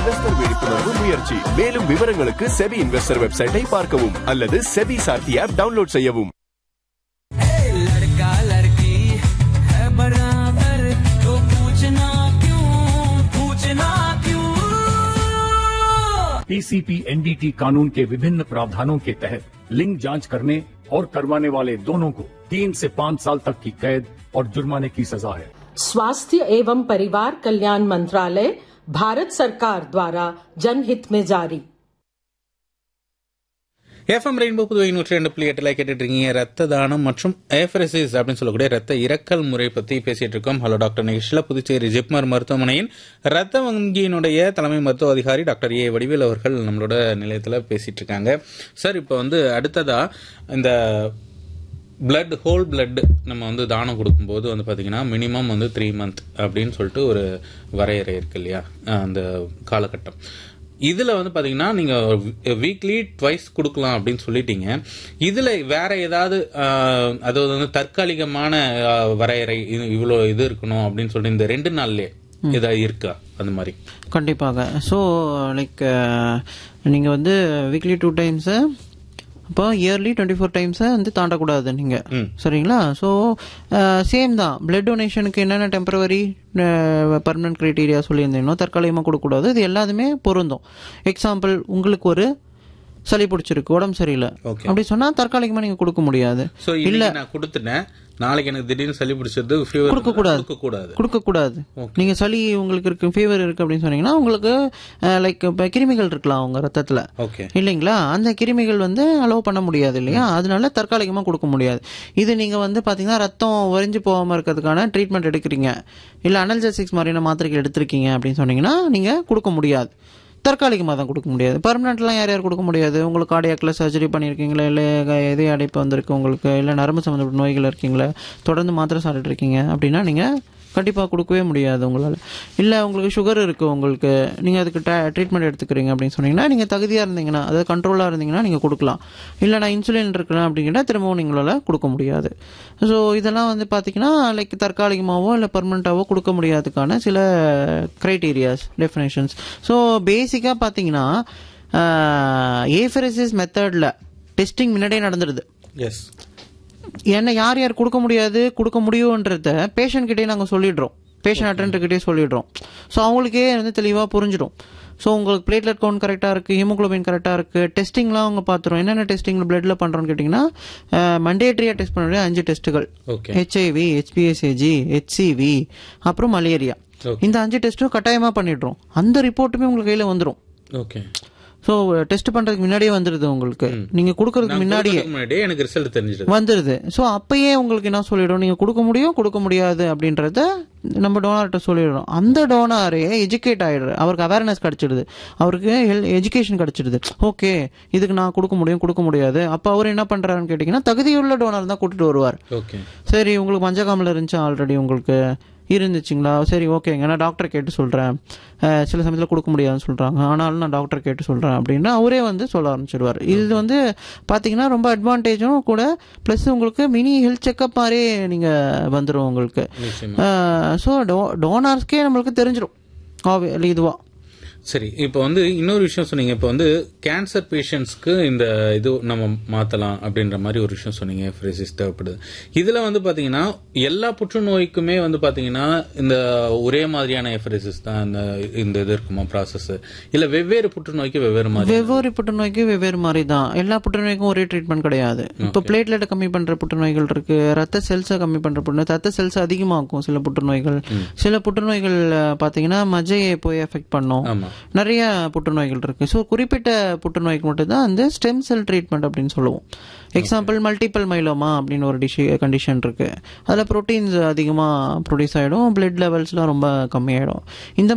Investor விழிப்புணர்வு முயற்சி மேலும் விவரங்களுக்கு செபி இன்வெஸ்டர் வெப்சைட்டை பார்க்கவும் அல்லது செபி சார்த்தி ஆப் டவுன்லோட் செய்யவும் लड़का लड़की है बराबर तो पूछना क्यों पूछना क्यों पीसीपी एनडीटी कानून के विभिन्न प्रावधानों के तहत लिंग जांच करने और करवाने वाले दोनों को तीन से पाँच साल तक की कैद और जुर्माने की सजा है स्वास्थ्य एवं परिवार कल्याण मंत्रालय भारत सरकार द्वारा जनहित में जारी எஃப்எம் ரெயின்போ புதுவை நூற்றி ரெண்டு புள்ளி எட்டில் கேட்டுட்டு இருக்கீங்க ரத்த தானம் மற்றும் ஏஃபரசிஸ் அப்படின்னு சொல்லக்கூடிய ரத்த இறக்கல் முறை பற்றி பேசிட்டு இருக்கோம் ஹலோ டாக்டர் நிகழ்ச்சியில் புதுச்சேரி ஜிப்மர் மருத்துவமனையின் ரத்த வங்கியினுடைய தலைமை மருத்துவ அதிகாரி டாக்டர் ஏ வடிவேல் அவர்கள் நம்மளோட நிலையத்தில் பேசிட்டு இருக்காங்க சார் இப்போ வந்து அடுத்ததா இந்த பிளட் ஹோல் பிளட் நம்ம வந்து தானம் கொடுக்கும்போது வந்து பார்த்தீங்கன்னா மினிமம் வந்து த்ரீ மந்த் அப்படின்னு சொல்லிட்டு ஒரு வரையறை இருக்கு இல்லையா அஹ் அந்த காலகட்டம் இதில் வந்து பார்த்தீங்கன்னா நீங்கள் வீக்லி ட்வைஸ் கொடுக்கலாம் அப்படின்னு சொல்லிட்டீங்க இதில் வேற ஏதாவது அஹ், அதாவது வந்து தற்காலிகமான அஹ், வரையறை இது- இவ்வளோ இது இருக்கணும் அப்படின்னு சொல்லிட்டு இந்த ரெண்டு நாள்லயே ஏதாவது இருக்கா அந்த மாதிரி கண்டிப்பாக ஸோ லைக் நீங்கள் வந்து வீக்லி டூ டைம்ஸு அப்போ இயர்லி டுவெண்ட்டி ஃபோர் டைம்ஸை வந்து தாண்டக்கூடாது நீங்கள் சரிங்களா ஸோ சேம் தான் பிளட் டொனேஷனுக்கு என்னென்ன டெம்பரவரி பர்மனன்ட் க்ரைட்டீரியா சொல்லியிருந்தீங்களோ தற்காலிகமாக கொடுக்கக்கூடாது இது எல்லாத்துமே பொருந்தும் எக்ஸாம்பிள் உங்களுக்கு ஒரு சளி பிடிச்சிருக்கு உடம்பு சரியில்லை Okay. அப்படி சொன்னால் தற்காலிகமாக நீங்கள் கொடுக்க முடியாது ஸோ இல்லை நான் கொடுத்துட்டேன் நாளைக்கு எனக்கு திடீர்னு சளி பிடிச்சது ஃபீவர் கொடுக்கக்கூடாது. கொடுக்கக்கூடாது கொடுக்கக்கூடாது நீங்க சளி உங்களுக்கு இருக்கு ஃபீவர் இருக்கு அப்படின்னு சொன்னீங்கன்னா உங்களுக்கு லைக் இப்போ கிருமிகள் இருக்கலாம் உங்க ரத்தத்துல ஓகே இல்லைங்களா அந்த கிருமிகள் வந்து அலோவ் பண்ண முடியாது இல்லையா அதனால தற்காலிகமாக கொடுக்க முடியாது இது நீங்க வந்து பாத்தீங்கன்னா ரத்தம் உறைஞ்சு போகாம இருக்கிறதுக்கான ட்ரீட்மெண்ட் எடுக்கிறீங்க இல்ல அனல்ஜெசிக்ஸ் மாதிரியான மாத்திரைகள் எடுத்திருக்கீங்க அப்படின்னு சொன்னீங்கன்னா நீங்க கொடுக்க முடியாது தற்காலிகமாக தான் கொடுக்க முடியாது பர்மனெண்ட்லாம் யார் யார் கொடுக்க முடியாது உங்களுக்கு கார்டியாக்கில் சர்ஜரி பண்ணியிருக்கீங்களா இல்லை இதய அடைப்பு வந்திருக்கு உங்களுக்கு இல்லை நரம்பு சம்மந்தப்பட்ட நோய்கள் இருக்கீங்களா தொடர்ந்து மாத்திரை சாப்பிட்டுட்டு இருக்கீங்க அப்படின்னா நீங்கள் கண்டிப்பாக கொடுக்கவே முடியாது உங்களால் இல்லை உங்களுக்கு சுகர் இருக்குது உங்களுக்கு நீங்கள் அதுக்கு ட்ரீட்மெண்ட் எடுத்துக்கிறீங்க அப்படின்னு சொன்னீங்கன்னா நீங்கள் தகுதியாக இருந்தீங்கன்னா அதாவது கண்ட்ரோலாக இருந்தீங்கன்னா நீங்கள் கொடுக்கலாம் இல்லை நான் இன்சுலின் இருக்கிறேன் அப்படிங்கிட்ட திரும்பவும் நீங்களால் கொடுக்க முடியாது ஸோ இதெல்லாம் வந்து பார்த்தீங்கன்னா லைக் தற்காலிகமாகவோ இல்லை பர்மனெண்ட்டாவோ கொடுக்க முடியாததுக்கான சில க்ரைட்டீரியாஸ் டெஃபினேஷன்ஸ் ஸோ பேசிக்காக பார்த்தீங்கன்னா ஏஃபரசிஸ் மெத்தடில் டெஸ்டிங் முன்னாடியே நடந்துடுது எஸ் என்ன யார் யார் கொடுக்க முடியாது கொடுக்க முடியுன்றத பேஷண்ட் கிட்டே நாங்கள் சொல்லிடுறோம் பேஷண்ட் அட்டன்டர்கிட்டே சொல்லிடுறோம் ஸோ அவங்களுக்கே வந்து தெளிவாக புரிஞ்சிடும் ஸோ உங்களுக்கு பிளேட்லெட் கவுண்ட் கரெக்டாக இருக்குது ஹீமோகுளோபின் கரெக்டாக இருக்குது டெஸ்டிங்லாம் அவங்க பார்த்துரும் என்னென்ன டெஸ்டிங் பிளட்டில் பண்ணுறோன்னு கேட்டிங்கன்னா மண்டேட்ரியாக டெஸ்ட் பண்ண வேண்டிய அஞ்சு டெஸ்ட்டுகள் ஓகே ஹெச்ஐவி ஹெச்பிஎஸ்ஏஜி ஹெச்சிவி அப்புறம் மலேரியா Okay. இந்த அஞ்சு டெஸ்ட்டும் கட்டாயமாக பண்ணிடுறோம் அந்த ரிப்போர்ட்டுமே உங்களுக்கு கையில் வந்துடும் ஓகே ஸோ டெஸ்ட் பண்ணுறதுக்கு முன்னாடியே வந்துடுது உங்களுக்கு நீங்கள் கொடுக்கறதுக்கு முன்னாடியே முன்னாடியே எனக்கு ரிசல்ட் தெரிஞ்சிடுது வந்துடுது ஸோ அப்பயே உங்களுக்கு என்ன சொல்லிடும் நீங்கள் கொடுக்க முடியும் கொடுக்க முடியாது அப்படின்றத நம்ம டோனார்கிட்ட சொல்லிடுறோம் அந்த டோனாரே எஜுகேட் ஆயிடுற அவருக்கு அவேர்னஸ் கிடைச்சிடுது அவருக்கு எஜுகேஷன் கிடைச்சிடுது ஓகே இதுக்கு நான் கொடுக்க முடியும் கொடுக்க முடியாது அப்போ அவர் என்ன பண்ணுறாருன்னு கேட்டிங்கன்னா தகுதியுள்ள டோனர் தான் கூட்டிட்டு வருவார் ஓகே சரி உங்களுக்கு மஞ்சக்காமல் இருந்துச்சு ஆல்ரெடி உங்களுக்கு இருந்துச்சுங்களா சரி ஓகேங்க நான் டாக்டர் கேட்டு சொல்கிறேன் சில சமயத்தில் கொடுக்க முடியாதுன்னு சொல்கிறாங்க ஆனாலும் நான் டாக்டர் கேட்டு சொல்கிறேன் அப்படின்னு அவரே வந்து சொல்ல ஆரம்பிச்சிடுவார் இது வந்து பார்த்தீங்கன்னா ரொம்ப அட்வான்டேஜும் கூட ப்ளஸ் உங்களுக்கு மினி ஹெல்த் செக்கப் மாதிரி நீங்கள் வந்துடும் உங்களுக்கு நிச்சயமா ஸோ டோ டோனார்ஸ்க்கே நம்மளுக்கு தெரிஞ்சிடும் இதுவாக சரி இப்போ வந்து இன்னொரு விஷயம் சொன்னீங்க இப்போ வந்து கேன்சர் பேஷண்ட்ஸ்க்கு இந்த இது நம்ம மாத்தலாம் அப்படின்ற மாதிரி ஒரு விஷயம் சொன்னீங்க ஃப்ரெசிஸ் தேவைப்படுது இதுல வந்து பாத்தீங்கன்னா எல்லா புற்றுநோய்க்குமே வந்து பாத்தீங்கன்னா இந்த ஒரே மாதிரியான எஃபரசிஸ் தான் இந்த இந்த இது இருக்குமா ப்ராசஸ் இல்ல வெவ்வேறு புற்றுநோய்க்கு வெவ்வேறு மாதிரி வெவ்வேறு புற்றுநோய்க்கு வெவ்வேறு மாதிரி தான் எல்லா புற்றுநோய்க்கும் ஒரே ட்ரீட்மெண்ட் கிடையாது இப்போ பிளேட்லெட்டை கம்மி பண்ற புற்றுநோய்கள் இருக்கு ரத்த செல்ஸை கம்மி பண்ற புற்றுநோய் ரத்த செல்ஸ் அதிகமாக்கும் சில புற்றுநோய்கள் சில புற்றுநோய்கள் அஹ், பாத்தீங்கன்னா மஜையை போய் எஃபெக்ட் பண்ணும் ஆமா நிறைய புற்றுநோய்கள் இருக்கு ஸோ குறிப்பிட்ட புற்றுநோய்க்கு மட்டும்தான் வந்து ஸ்டெம் செல் ட்ரீட்மெண்ட் அப்படின்னு சொல்லுவோம் எக்ஸாம்பிள் மல்டிபிள் மைலோமா அப்படின்னு ஒரு டிஷ் கண்டிஷன் இருக்கு அதில் ப்ரோட்டீன்ஸ் அதிகமாக ப்ரொடியூஸ் ஆகிடும் பிளட் லெவல்ஸ்லாம் ரொம்ப கம்மியாயிடும் இந்த